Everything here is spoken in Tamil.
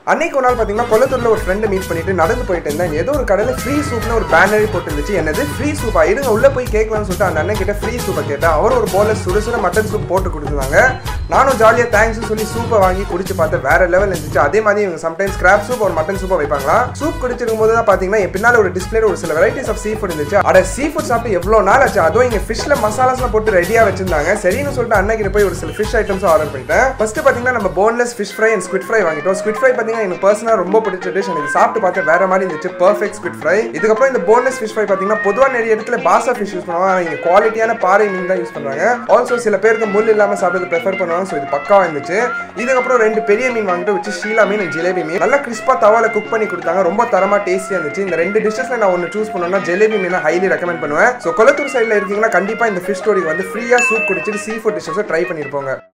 அன்னைக்கு ஒரு நாள் பார்த்தீங்கன்னா கொல்லத்தூர்ல ஒரு ஃப்ரெண்டு மீட் பண்ணிட்டு நடந்து போயிட்டு இருந்தேன் ஏதோ ஒரு கடையில் ஃப்ரீ சூப்னு ஒரு பேனரே போட்டு இருந்துச்சு என்னது ஃப்ரீ சூப்பா இருங்க உள்ள போய் கேட்கலாம்னு சொல்லிட்டு அந்த அண்ணன் கிட்ட ஃப்ரீ சூப்பை கேட்டேன் அவர் ஒரு போல சுட சுட மட்டன் சூப் போட்டு கொடுத்துருந்தாங்க நானும் ஜாலியாக தேங்க்ஸ் சொல்லி சூப்பை வாங்கி குடிச்சு பார்த்தேன் வேற லெவல் இருந்துச்சு அதே மாதிரி இவங்க சம்டைம்ஸ் கிராப் சூப் ஒரு மட்டன் சூப்பை வைப்பாங்களா சூப் குடிச்சிருக்கும் போது தான் பார்த்தீங்கன்னா என் பின்னால ஒரு டிஸ்பிளே ஒரு சில வெரைட்டிஸ் ஆஃப் சீ ஃபுட் இருந்துச்சு அட சீ ஃபுட் சாப்பிட்டு எவ்வளோ நாள் ஆச்சு அதுவும் இங்கே ஃபிஷ்ல மசாலாஸ்லாம் போட்டு ரெடியாக வச்சிருந்தாங்க சரின்னு சொல்லிட்டு அண்ணன் கிட்ட போய் ஒரு சில ஃபிஷ் ஐட்டம்ஸ் ஆர்டர் பண்ணிட்டேன் ஃபர்ஸ்ட் பார்த்தீங்கன்னா நம்ம boneless fish fry and squid fry வாங்கிட்டோம் ஸ்குவிட் ஃப்ரை பார்த்தீங்கன்னா எனக்கு பர்சனலாக ரொம்ப பிடிச்ச டிஷ் எனக்கு சாப்பிட்டு பார்த்து வேற மாதிரி இருந்துச்சு பர்ஃபெக்ட் ஸ்குவிட் ஃப்ரை இதுக்கப்புறம் இந்த போன்லெஸ் ஃபிஷ் ஃப்ரை பார்த்தீங்கன்னா பொதுவாக நிறைய இடத்துல பாசா ஃபிஷ் யூஸ் பண்ணுவாங்க ஆனால் இங்கே குவாலிட்டியான பாறை மீன் தான் யூஸ் பண்ணுவாங்க ஆல்சோ சில பேருக்கு முள் இல்லாமல் சாப்பிட்றது ப்ரிஃபர் பண்ணுவாங்க ஸோ இது பக்காவாக இருந்துச்சு இதுக்கப்புறம் ரெண்டு பெரிய மீன் வாங்கிட்டு வச்சு ஷீலா மீன் and ஜிலேபி மீன் நல்லா கிறிஸ்பா தவால குக் பண்ணி கொடுத்தாங்க ரொம்ப தரமா டேஸ்டியாக இருந்துச்சு இந்த ரெண்டு டிஷ்ஷஸ்ல நான் ஒன்று சூஸ் பண்ணணும்னா ஜிலேபி மீனை ஹைலி ரெக்கமெண்ட் பண்ணுவேன் ஸோ கொளத்தூர் சைடில் இருக்கீங்கன்னா கண்டிப்பாக இந்த ஃபிஷ் ஸ்டோரி வந்து ஃப்ரீயாக சூப் குடிச்சிட்டு சீ ஃபுட் டிஷ்ஷஸை ட்ரை பண்ணியிருப்போங்க